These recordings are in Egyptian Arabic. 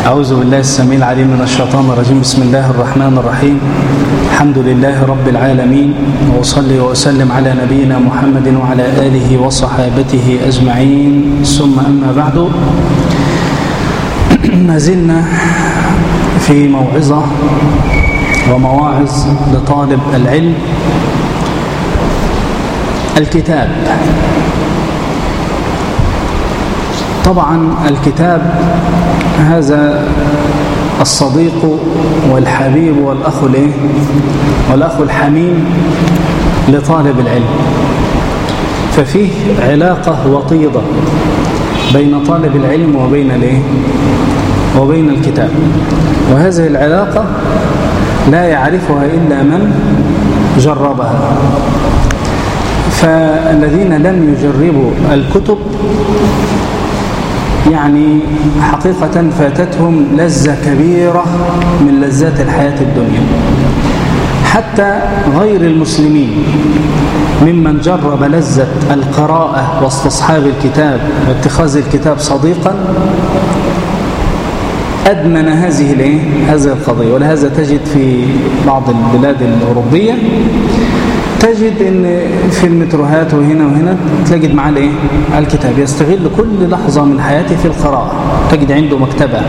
أعوذ بالله السميع العليم من الشيطان الرجيم بسم الله الرحمن الرحيم الحمد لله رب العالمين وأصلي وأسلم على نبينا محمد وعلى آله وصحابته أجمعين ثم أما بعد ما زلنا في موعظة ومواعظ لطالب العلم الكتاب طبعا الكتاب هذا الصديق والحبيب والأخ الايه والأخ الحميم لطالب العلم ففيه علاقة وطيدة بين طالب العلم وبين الايه وبين الكتاب وهذه العلاقة لا يعرفها إلا من جربها فالذين لم يجربوا الكتب يعني حقيقة فاتتهم لذة كبيرة من لذات الحياة الدنيا حتى غير المسلمين ممن جرب لذة القراءة واستصحاب الكتاب واتخاذ الكتاب صديقا أدمن هذه الايه هذه القضية ولهذا تجد في بعض البلاد الأوروبية تجد ان في المتروهات وهنا وهنا تجد معاه الايه الكتاب يستغل كل لحظة من حياته في القراءة تجد عنده مكتبة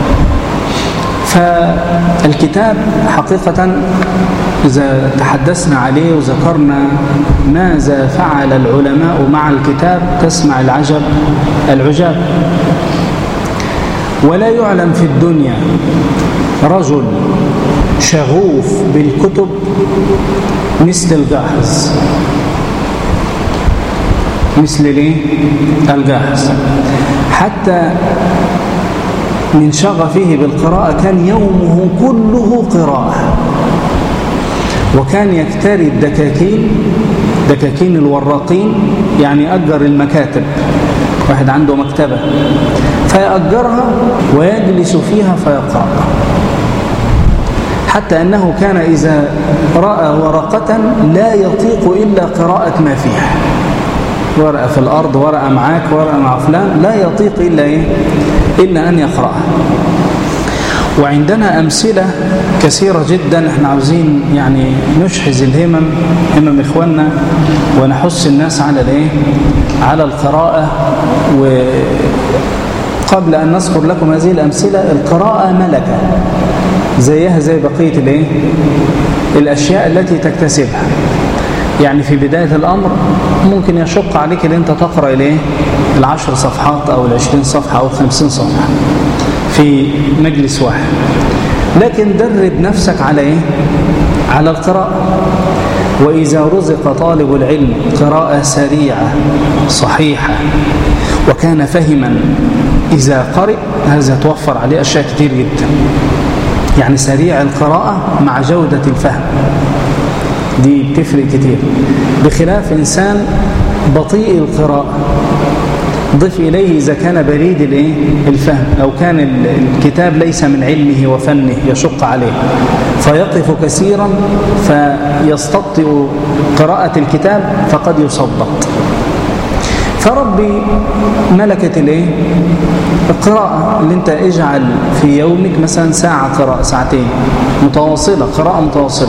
فالكتاب حقيقة إذا تحدثنا عليه وذكرنا ماذا فعل العلماء مع الكتاب تسمع العجب العجاب ولا يعلم في الدنيا رجل شغوف بالكتب مثل الجاحظ مثل ليه الجاحظ حتى من شغفه بالقراءة كان يومه كله قراءة وكان يكتري الدكاكين دكاكين الوراقين يعني أجر المكاتب واحد عنده مكتبة فيأجرها ويجلس فيها فيقرأ حتى أنه كان إذا رأى ورقة لا يطيق إلا قراءة ما فيها ورقة في الأرض ورقة معاك ورقة مع فلان لا يطيق إلا, إيه؟ إلا أن يقرأها وعندنا أمثلة كثيرة جدا احنا عاوزين يعني نشحذ الهمم همم إخواننا ونحث الناس على الايه على القراءة وقبل أن نذكر لكم هذه الأمثلة القراءة ملكة زيها زي بقية الايه الأشياء التي تكتسبها يعني في بداية الأمر ممكن يشق عليك ان انت تقرأ الايه العشر صفحات أو العشرين صفحة أو الخمسين صفحة في مجلس واحد لكن درب نفسك على ايه على القراءة وإذا رزق طالب العلم قراءة سريعة صحيحة وكان فهما إذا قرئ هذا توفر عليه أشياء كتير جدا يعني سريع القراءة مع جودة الفهم دي بتفرق كتير بخلاف إنسان بطيء القراءة ضف إليه إذا كان بريد الايه الفهم أو كان الكتاب ليس من علمه وفنه يشق عليه فيقف كثيرا فيستبطئ قراءة الكتاب فقد يصدق فربي ملكة الايه القراءة اللي انت اجعل في يومك مثلا ساعة قراءة ساعتين متواصلة قراءة متواصلة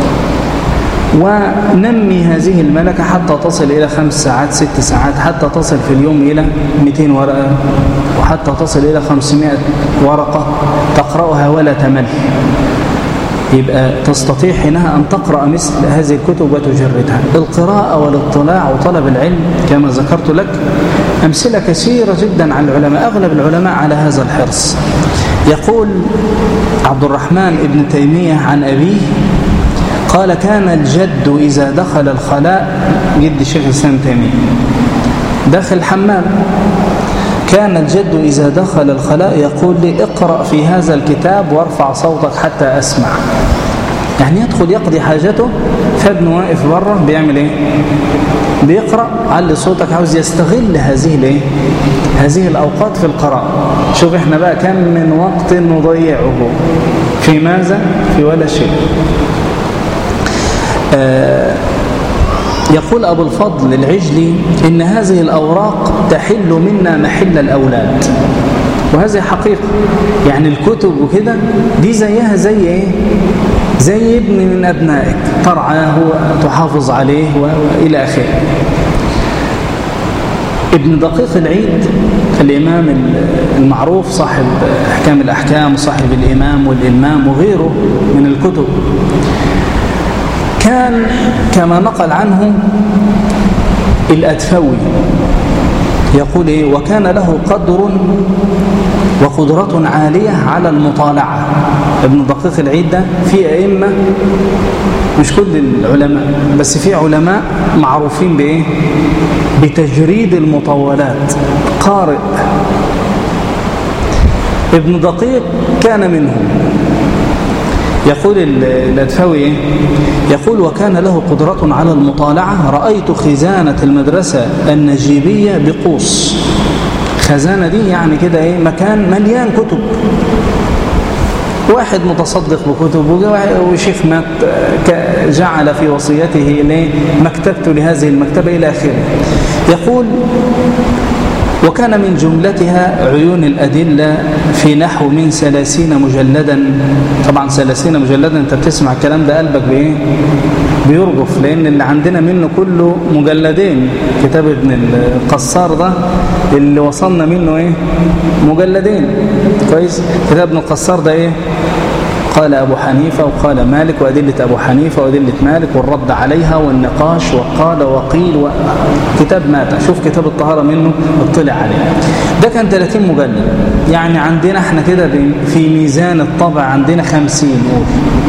ونمي هذه الملكة حتى تصل إلى خمس ساعات ست ساعات حتى تصل في اليوم إلى 200 ورقة وحتى تصل إلى 500 ورقة تقرأها ولا تمل يبقى تستطيع حينها أن تقرأ مثل هذه الكتب وتجردها القراءة والاطلاع وطلب العلم كما ذكرت لك أمثلة كثيرة جدا عن العلماء أغلب العلماء على هذا الحرص يقول عبد الرحمن ابن تيمية عن أبيه قال كان الجد إذا دخل الخلاء جد شيخ الإسلام تيمية داخل الحمام كان الجد إذا دخل الخلاء يقول لي اقرأ في هذا الكتاب وارفع صوتك حتى أسمع يعني يدخل يقضي حاجته فابن واقف بره بيعمل ايه بيقرأ علي صوتك عاوز يستغل هذه الايه هذه الأوقات في القراءة شوف احنا بقى كم من وقت نضيعه في ماذا في ولا شيء آه يقول أبو الفضل العجلي إن هذه الأوراق تحل منا محل الأولاد وهذه حقيقة يعني الكتب وكده دي زيها زي ايه زي ابن من أبنائك ترعاه وتحافظ عليه وإلى آخره ابن دقيق العيد الإمام المعروف صاحب أحكام الأحكام وصاحب الإمام والإلمام وغيره من الكتب كان كما نقل عنه الأدفوي يقول إيه وكان له قدر وقدرة عالية على المطالعة ابن دقيق العيد ده في أئمة مش كل العلماء بس في علماء معروفين بإيه بتجريد المطولات قارئ ابن دقيق كان منهم يقول الأدفوي يقول وكان له قدرة على المطالعة رأيت خزانة المدرسة النجيبية بقوس خزانة دي يعني كده ايه مكان مليان كتب واحد متصدق بكتب وشيخ مات جعل في وصيته مكتبته لهذه المكتبة إلى آخره يقول وكان من جملتها عيون الأدلة في نحو من ثلاثين مجلدا طبعا ثلاثين مجلدا انت بتسمع الكلام ده قلبك بايه بيرجف لان اللي عندنا منه كله مجلدين كتاب ابن القصار ده اللي وصلنا منه ايه مجلدين كويس كتاب ابن القصار ده ايه قال أبو حنيفة وقال مالك وأدلة أبو حنيفة وأدلة مالك والرد عليها والنقاش وقال وقيل و... كتاب مات شوف كتاب الطهارة منه اطلع عليه ده كان 30 مجلد يعني عندنا احنا كده في ميزان الطبع عندنا 50 قول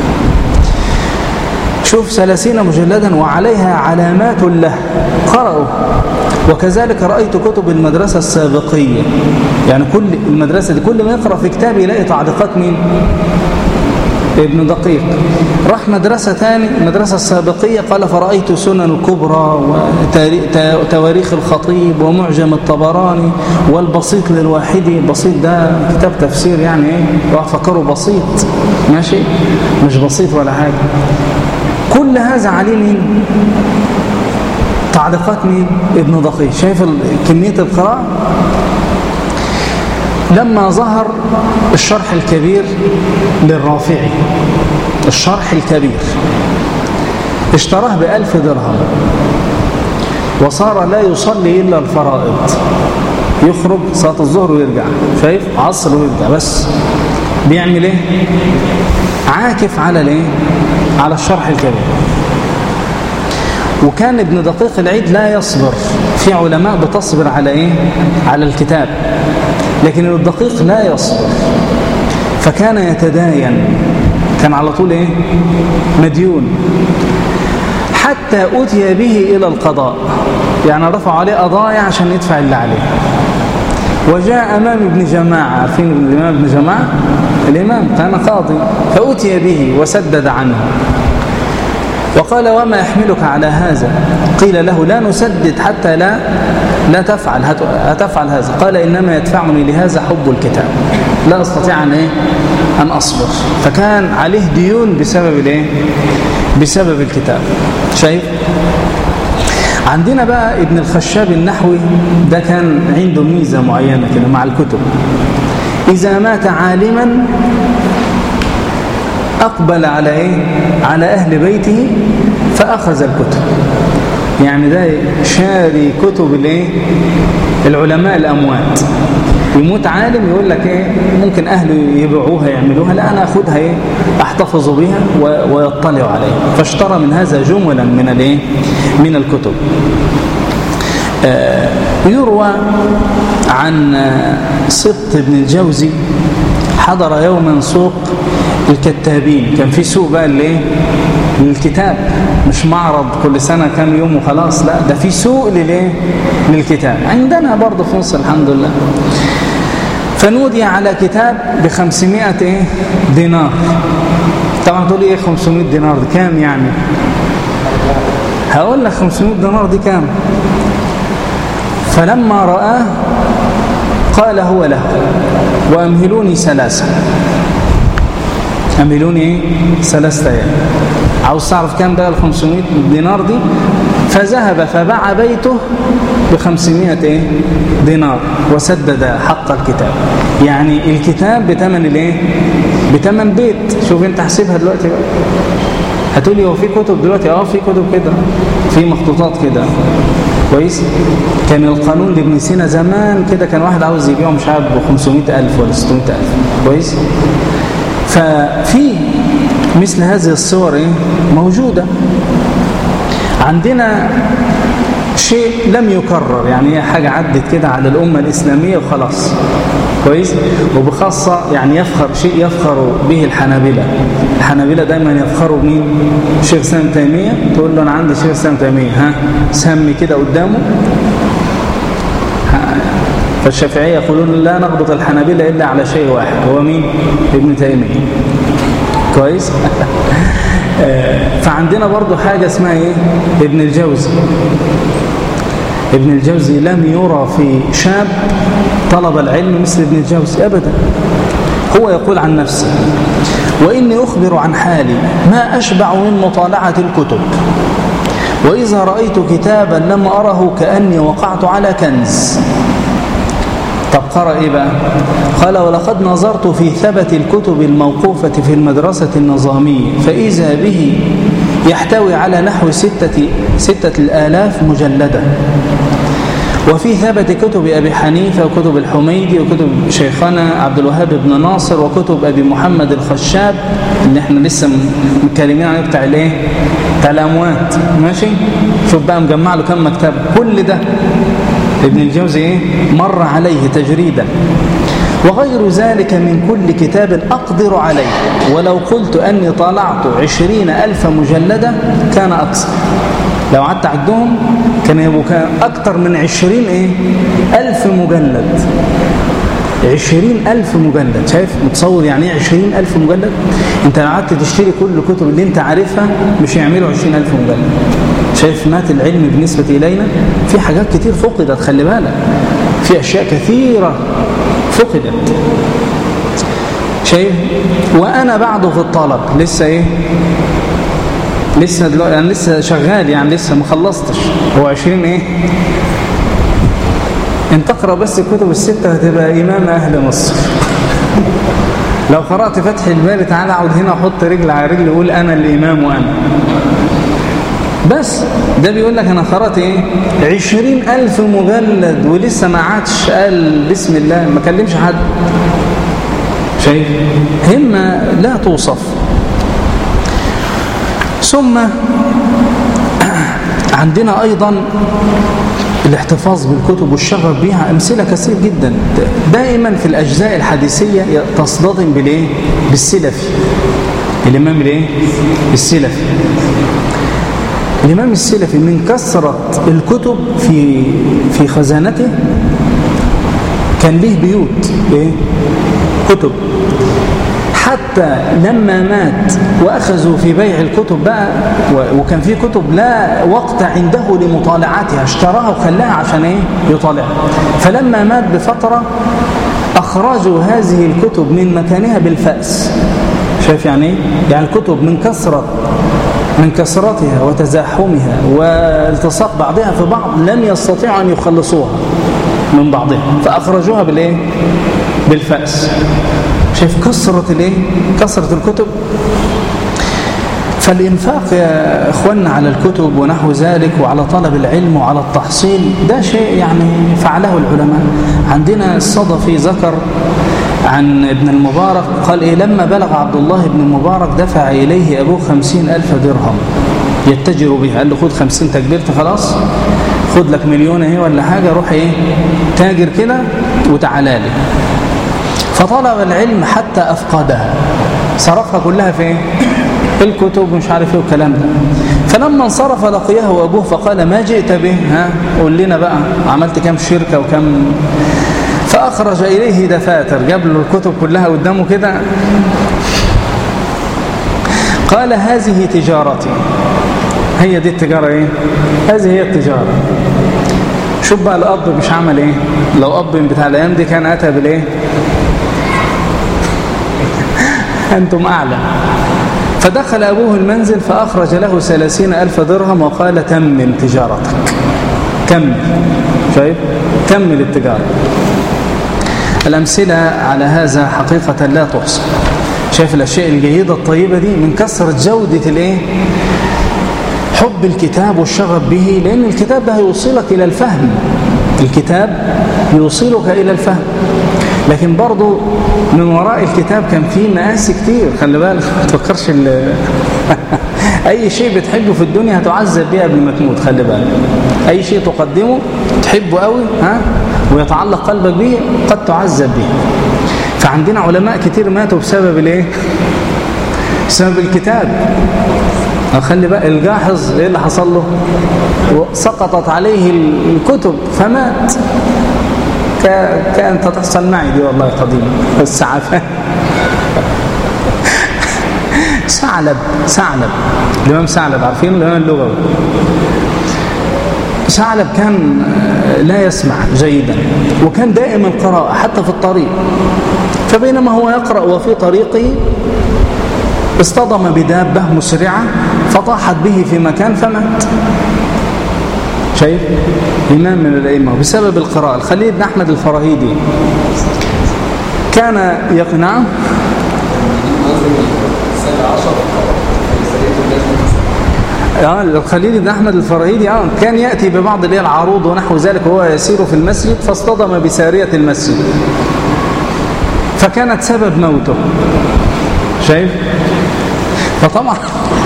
شوف ثلاثين مجلدا وعليها علامات له قرأوا وكذلك رأيت كتب المدرسة السابقية يعني كل المدرسة دي كل ما يقرأ في كتاب يلاقي تعليقات مين ابن دقيق راح مدرسة ثاني المدرسة السابقية قال فرأيت سنن الكبرى وتواريخ الخطيب ومعجم الطبراني والبسيط للواحدي البسيط ده كتاب تفسير يعني ايه فكروا بسيط ماشي مش بسيط ولا حاجة كل هذا عليه مين تعليقات مين ابن دقيق شايف كمية القراءة لما ظهر الشرح الكبير للرافعي الشرح الكبير اشتراه بألف درهم وصار لا يصلي إلا الفرائض يخرج صلاة الظهر ويرجع شايف عصر ويرجع بس بيعمل ايه عاكف على الايه على الشرح الكبير وكان ابن دقيق العيد لا يصبر في علماء بتصبر على ايه على الكتاب لكن الدقيق لا يصبر فكان يتداين كان على طول ايه مديون حتى أتي به إلى القضاء يعني رفعوا عليه قضايا عشان يدفع اللي عليه وجاء أمام ابن جماعة عارفين الإمام ابن جماعة الإمام كان قاضي فأتي به وسدد عنه وقال وما يحملك على هذا قيل له لا نسدد حتى لا لا تفعل هتفعل هذا قال إنما يدفعني لهذا حب الكتاب لا أستطيع أن, إيه؟ أن أصبر فكان عليه ديون بسبب الإيه؟ بسبب الكتاب شايف عندنا بقى ابن الخشاب النحوي ده كان عنده ميزة معينة كده مع الكتب إذا مات عالما أقبل على إيه؟ على أهل بيته فأخذ الكتب يعني ده شاري كتب الايه العلماء الأموات يموت عالم يقول لك ايه ممكن اهله يبيعوها يعملوها لا انا اخدها ايه احتفظ بها ويطلع عليها فاشترى من هذا جملا من الايه من الكتب آه يروى عن سبط بن الجوزي حضر يوما سوق الكتابين كان في سوق بقى الايه للكتاب مش معرض كل سنة كام يوم وخلاص لا ده في سوق للايه للكتاب عندنا برضه في مصر الحمد لله فنودي على كتاب ب 500 ايه دينار طبعا تقول ايه 500 دينار دي كام يعني هقول لك 500 دينار دي كام فلما رآه قال هو له وأمهلوني ثلاثة أمهلوني إيه؟ ثلاثة أيام عاوز تعرف كام بقى ال 500 دينار دي فذهب فباع بيته ب 500 ايه دينار وسدد حق الكتاب يعني الكتاب بثمن الايه بثمن بيت شوف انت حسبها دلوقتي بقى هتقولي هو في كتب دلوقتي اه في كتب كده في مخطوطات كده كويس كان القانون لابن سينا زمان كده كان واحد عاوز يبيعه مش عارف ب 500000 ولا 600000 كويس ففي مثل هذه الصور ايه موجوده عندنا شيء لم يكرر يعني هي حاجة عدت كده على الأمة الإسلامية وخلاص كويس وبخاصة يعني يفخر شيء يفخر به الحنابلة الحنابلة دايما يفخروا بمين شيخ سام تيمية تقول له أنا عندي شيخ سام تيمية ها سمي كده قدامه فالشافعية يقولون لا نضبط الحنابلة إلا على شيء واحد هو مين ابن تيمية كويس فعندنا برضو حاجة اسمها ايه ابن الجوزي ابن الجوزي لم يرى في شاب طلب العلم مثل ابن الجوزي أبدا هو يقول عن نفسه وإني أخبر عن حالي ما أشبع من مطالعة الكتب وإذا رأيت كتابا لم أره كأني وقعت على كنز طب قرأ إيه بقى قال ولقد نظرت في ثبت الكتب الموقوفة في المدرسة النظامية فإذا به يحتوي على نحو ستة, ستة الآلاف مجلدة وفي ثبت كتب أبي حنيفة وكتب الحميدي وكتب شيخنا عبد الوهاب بن ناصر وكتب أبي محمد الخشاب اللي احنا لسه متكلمين عنه بتاع الايه بتاع الأموات ماشي شوف بقى مجمع له كم مكتب كل ده ابن الجوزي ايه مر عليه تجريدا وغير ذلك من كل كتاب أقدر عليه ولو قلت أني طالعت عشرين ألف مجلدة كان أكثر لو قعدت عدهم كان يبقوا كان أكثر من عشرين إيه؟ ألف مجلد عشرين ألف مجلد شايف متصور يعني ايه عشرين ألف مجلد انت لو قعدت تشتري كل الكتب اللي انت عارفها مش يعملوا عشرين ألف مجلد شايف مات العلم بالنسبة إلينا في حاجات كتير فقدت خلي بالك في أشياء كثيرة فقدت شايف وأنا بعده في الطلب لسه إيه لسه دلوقتي أنا لسه شغال يعني لسه ما خلصتش هو 20 إيه إن تقرأ بس الكتب الستة هتبقى إمام أهل مصر لو قرأت فتح الباري تعالى أقعد هنا أحط رجل على رجل وأقول أنا الإمام وأنا بس ده بيقول لك أنا قرأت إيه عشرين ألف مجلد ولسه ما عادش قال بسم الله ما كلمش حد شايف همة لا توصف ثم عندنا أيضا الاحتفاظ بالكتب والشغف بها أمثلة كثير جدا دائما في الأجزاء الحديثية تصطدم بالإيه؟ بالسلفي الإمام الإيه؟ السلفي الإمام السلفي من كثرة الكتب في في خزانته كان ليه بيوت إيه؟ كتب حتى لما مات وأخذوا في بيع الكتب بقى وكان في كتب لا وقت عنده لمطالعتها اشتراها وخلاها عشان ايه يطالعها فلما مات بفترة أخرجوا هذه الكتب من مكانها بالفأس شايف يعني ايه؟ يعني الكتب من كثرة من كثرتها وتزاحمها والتصاق بعضها في بعض لم يستطيعوا أن يخلصوها من بعضها فأخرجوها بالإيه؟ بالفأس شايف كثرة الايه كثرة الكتب فالإنفاق يا إخواننا على الكتب ونحو ذلك وعلى طلب العلم وعلى التحصيل ده شيء يعني فعله العلماء عندنا الصدفي ذكر عن ابن المبارك قال إيه لما بلغ عبد الله بن المبارك دفع إليه أبوه خمسين ألف درهم يتجر بها قال له خد خمسين تكبيرت خلاص خد لك مليون اهي ولا حاجة روح ايه تاجر كده وتعالى لي فطلب العلم حتى أفقدها صرفها كلها في ايه الكتب ومش عارف ايه والكلام ده فلما انصرف لقيه أبوه فقال ما جئت به ها قول لنا بقى عملت كم شركة وكم فأخرج إليه دفاتر جاب له الكتب كلها قدامه كده قال هذه تجارتي هي دي التجارة ايه هذه هي التجارة شوف بقى الأب مش عمل ايه لو أب بتاع الأيام دي كان أتى بالايه أنتم أعلم فدخل أبوه المنزل فأخرج له ثلاثين ألف درهم وقال تمم تجارتك كمل شايف كمل التجارة الأمثلة على هذا حقيقة لا تحصى شايف الأشياء الجيدة الطيبة دي من كثرة جودة الايه حب الكتاب والشغف به لأن الكتاب ده هيوصلك إلى الفهم الكتاب يوصلك إلى الفهم لكن برضو من وراء الكتاب كان فيه مآسي كتير خلي بالك ما تفكرش أي شيء بتحبه في الدنيا هتعذب بيه قبل ما تموت خلي بالك أي شيء تقدمه تحبه قوي ها ويتعلق قلبك به قد تعذب به فعندنا علماء كتير ماتوا بسبب الايه بسبب الكتاب خلي بقى الجاحظ ايه اللي حصل له سقطت عليه الكتب فمات كانت تحصل معي دي والله قديما السعفان ثعلب ثعلب الإمام ثعلب عارفين الإمام اللغوي ثعلب كان لا يسمع جيدا وكان دائم القراءة حتى في الطريق فبينما هو يقرأ وفي طريقه اصطدم بدابة مسرعة فطاحت به في مكان فمات شايف إمام من الأئمة بسبب القراءة الخليل بن أحمد الفراهيدي كان يقنع آه الخليل بن أحمد الفراهيدي آه كان يأتي ببعض اللي العروض ونحو ذلك وهو يسير في المسجد فاصطدم بسارية المسجد فكانت سبب موته شايف فطبعا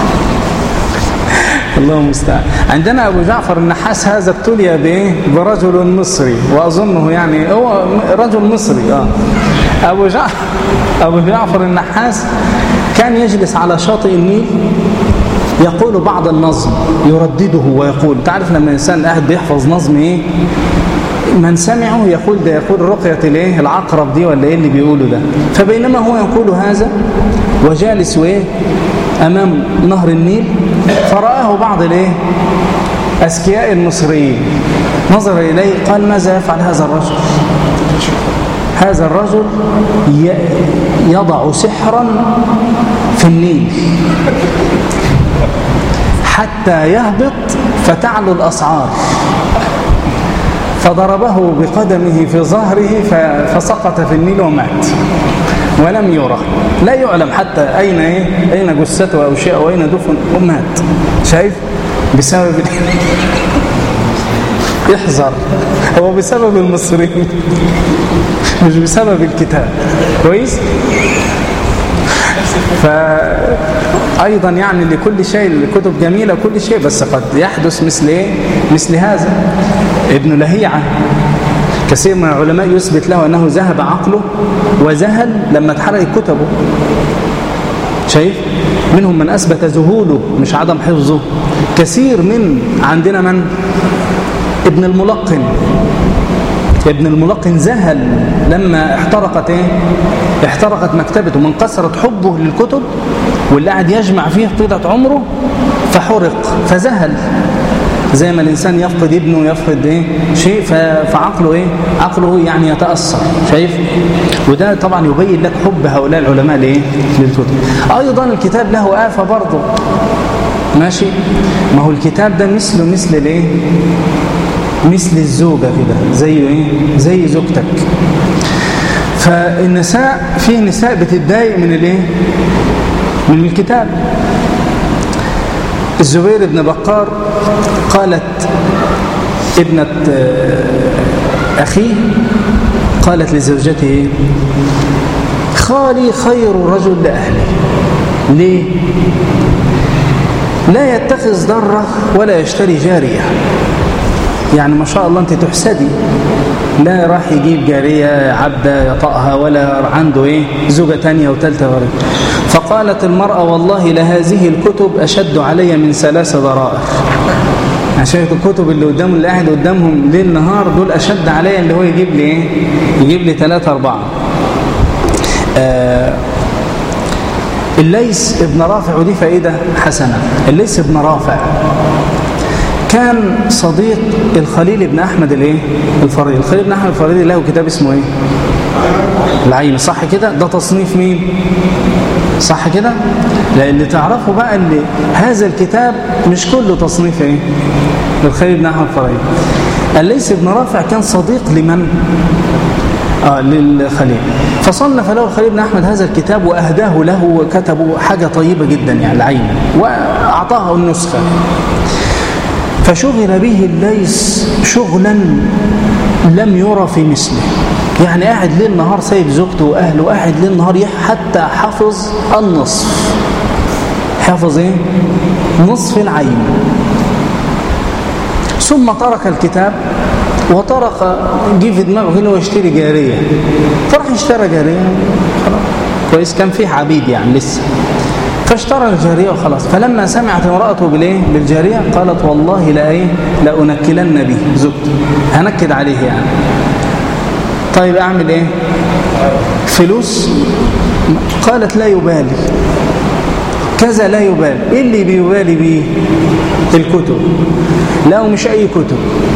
الله المستعان عندنا أبو جعفر النحاس هذا ابتلي بإيه برجل مصري وأظنه يعني هو رجل مصري آه. أبو جعفر أبو جعفر النحاس كان يجلس على شاطئ النيل يقول بعض النظم يردده ويقول تعرف لما الإنسان قاعد بيحفظ نظم إيه من سمعه يقول ده يقول رقية الايه العقرب دي ولا ايه اللي بيقوله ده فبينما هو يقول هذا وجالس وايه امام نهر النيل فرآه بعض الايه اذكياء المصريين نظر اليه قال ماذا يفعل هذا الرجل هذا الرجل يضع سحرا في النيل حتى يهبط فتعلو الأسعار فضربه بقدمه في ظهره فسقط في النيل ومات ولم يرى لا يعلم حتى أين إيه؟ أين جثته أو شيء أو أين دفن ومات شايف بسبب احذر هو بسبب المصريين مش بسبب الكتاب كويس فأيضا يعني لكل شيء الكتب جميلة كل شيء بس قد يحدث مثل إيه؟ مثل هذا ابن لهيعة كثير من العلماء يثبت له أنه ذهب عقله وذهل لما اتحرق كتبه شايف منهم من أثبت ذهوله مش عدم حفظه كثير من عندنا من ابن الملقن ابن الملقن ذهل لما احترقت ايه احترقت مكتبته من كثرة حبه للكتب واللي قاعد يجمع فيه طيلة عمره فحرق فذهل زي ما الإنسان يفقد ابنه يفقد إيه شيء فعقله إيه عقله يعني يتأثر شايف وده طبعا يبين لك حب هؤلاء العلماء لإيه للكتب أيضا الكتاب له آفة برضه ماشي ما هو الكتاب ده مثله مثل الإيه مثل الزوجة كده زي إيه زي زوجتك فالنساء فيه نساء بتتضايق من الايه من الكتاب الزبير بن بقار قالت ابنة أخيه قالت لزوجته خالي خير رجل لأهلي ليه؟ لا يتخذ ضرة ولا يشتري جارية يعني ما شاء الله أنت تحسدي لا راح يجيب جارية عبدة يطأها ولا عنده إيه زوجة تانية وتالتة ورد فقالت المرأة والله لهذه الكتب أشد علي من ثلاث ضرائر عشان الكتب اللي قدام اللي قاعد قدامهم ليل نهار دول أشد عليا اللي هو يجيب لي إيه يجيب لي ثلاثة أربعة آه الليس ابن رافع ودي فائدة حسنة الليس ابن رافع كان صديق الخليل بن أحمد الايه الفريدي الخليل بن أحمد الفريدي له كتاب اسمه ايه العين صح كده ده تصنيف مين صح كده لان تعرفوا بقى ان هذا الكتاب مش كله تصنيف ايه للخليل بن احمد فرعي الليث بن رافع كان صديق لمن آه للخليل فصنف له الخليل بن أحمد هذا الكتاب وأهداه له وكتبوا حاجة طيبة جدا يعني العين وأعطاه النسخة فشغل به الليث شغلا لم يرى في مثله يعني قاعد ليل نهار سايب زوجته واهله قاعد ليل نهار حتى حفظ النصف حفظ ايه نصف العين ثم ترك الكتاب وطرق جه في دماغه انه يشتري جاريه فراح اشترى جاريه كويس كان فيه عبيد يعني لسه فاشترى الجارية وخلاص فلما سمعت امرأته بالايه بالجارية قالت والله لا ايه لأنكلن به زوجته هنكد عليه يعني طيب اعمل ايه فلوس قالت لا يبالي كذا لا يبالي ايه اللي بيبالي بيه الكتب لا مش اي كتب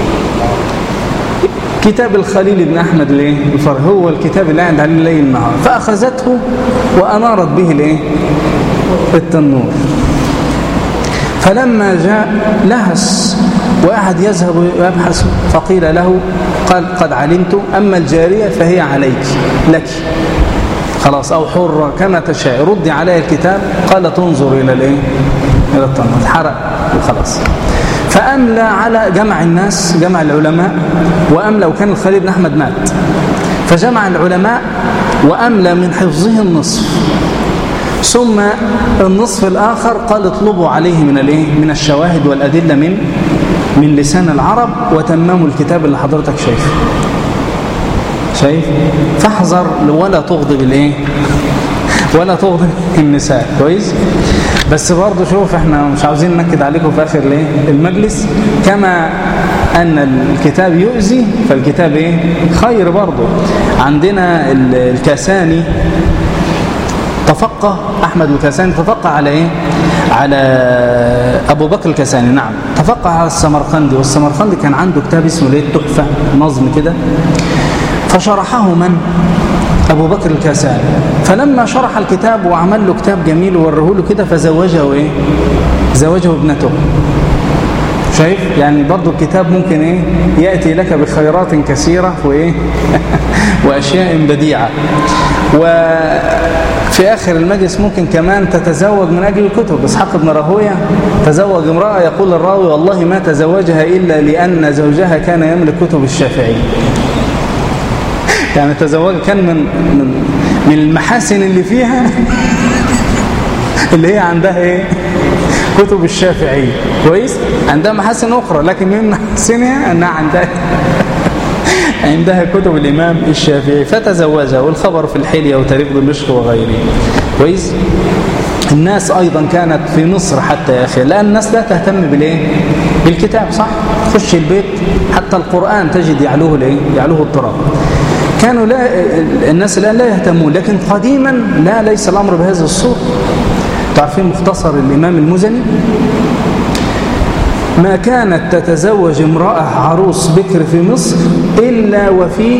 كتاب الخليل بن أحمد الايه الفرح هو الكتاب اللي قاعد عليه ليل النهار فأخذته وأنارت به الايه التنور فلما جاء لهس وأحد يذهب ويبحث فقيل له قال قد علمت أما الجارية فهي عليك لك خلاص أو حرة كما تشاء ردي علي الكتاب قال تنظر إلى الإيه إلى التنور حرق وخلاص فأملى على جمع الناس جمع العلماء وأملى وكان الخليل بن أحمد مات فجمع العلماء وأملى من حفظه النصف ثم النصف الآخر قال اطلبوا عليه من الايه من الشواهد والأدلة من من لسان العرب وتمموا الكتاب اللي حضرتك شايفه شايف فاحذر ولا تغضب الايه ولا تغضب النساء كويس بس برضه شوف احنا مش عاوزين ننكد عليكم في اخر الايه المجلس كما ان الكتاب يؤذي فالكتاب ايه خير برضه عندنا الكاساني تفقه أحمد الكاساني تفقه على إيه؟ على أبو بكر الكاساني نعم تفقه على السمرقندي والسمرقندي كان عنده كتاب اسمه ليه التحفة نظم كده فشرحه من؟ أبو بكر الكاساني فلما شرح الكتاب وعمل له كتاب جميل ووريه له كده فزوجه إيه؟ زوجه ابنته شايف يعني برضو الكتاب ممكن ايه يأتي لك بخيرات كثيرة وايه واشياء بديعة وفي اخر المجلس ممكن كمان تتزوج من اجل الكتب اسحاق بن راهويه تزوج امرأة يقول الراوي والله ما تزوجها الا لان زوجها كان يملك كتب الشافعي يعني تزوج كان من من من المحاسن اللي فيها اللي هي عندها ايه كتب الشافعي كويس عندها محاسن أخرى لكن من محاسنها أنها عندها عندها كتب الإمام الشافعي فتزوجها والخبر في الحلية وتاريخ دمشق وغيره كويس الناس أيضا كانت في مصر حتى يا أخي لأن الناس لا تهتم بالإيه بالكتاب صح خش البيت حتى القرآن تجد يعلوه الإيه يعلوه التراب كانوا لا الناس الآن لا يهتمون لكن قديما لا ليس الأمر بهذه الصورة تعرفين مختصر الإمام المزني ما كانت تتزوج امرأة عروس بكر في مصر إلا وفي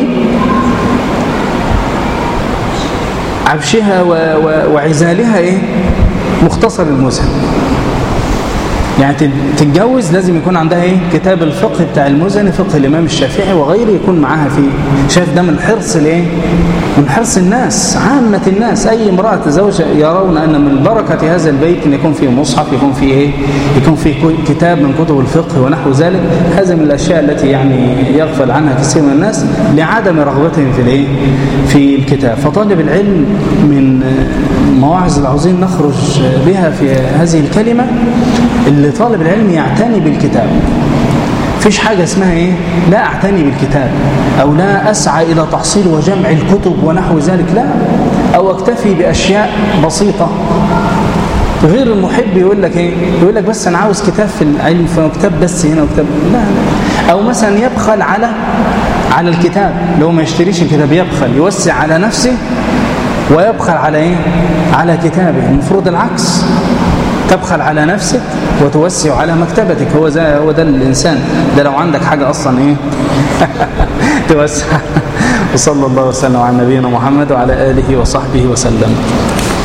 عفشها وعزالها إيه؟ مختصر المزني يعني تتجوز لازم يكون عندها ايه كتاب الفقه بتاع المزني فقه الامام الشافعي وغيره يكون معاها فيه شايف ده من حرص الايه من حرص الناس عامه الناس اي امراه تزوج يرون ان من بركه هذا البيت ان يكون فيه مصحف يكون فيه ايه يكون فيه كتاب من كتب الفقه ونحو ذلك هذا من الاشياء التي يعني يغفل عنها كثير من الناس لعدم رغبتهم في الايه في الكتاب فطالب العلم من مواعظ العظيم نخرج بها في هذه الكلمه اللي طالب العلم يعتني بالكتاب فيش حاجة اسمها ايه لا اعتني بالكتاب او لا اسعى الى تحصيل وجمع الكتب ونحو ذلك لا او اكتفي باشياء بسيطة غير المحب يقول لك ايه يقول لك بس انا عاوز كتاب في العلم فكتاب بس هنا وكتاب لا, لا او مثلا يبخل على على الكتاب لو ما يشتريش الكتاب يبخل يوسع على نفسه ويبخل على ايه على كتابه المفروض العكس تبخل على نفسك وتوسع على مكتبتك هو هو ده الإنسان ده لو عندك حاجة أصلا إيه توسع وصلى الله وسلم على نبينا محمد وعلى آله وصحبه وسلم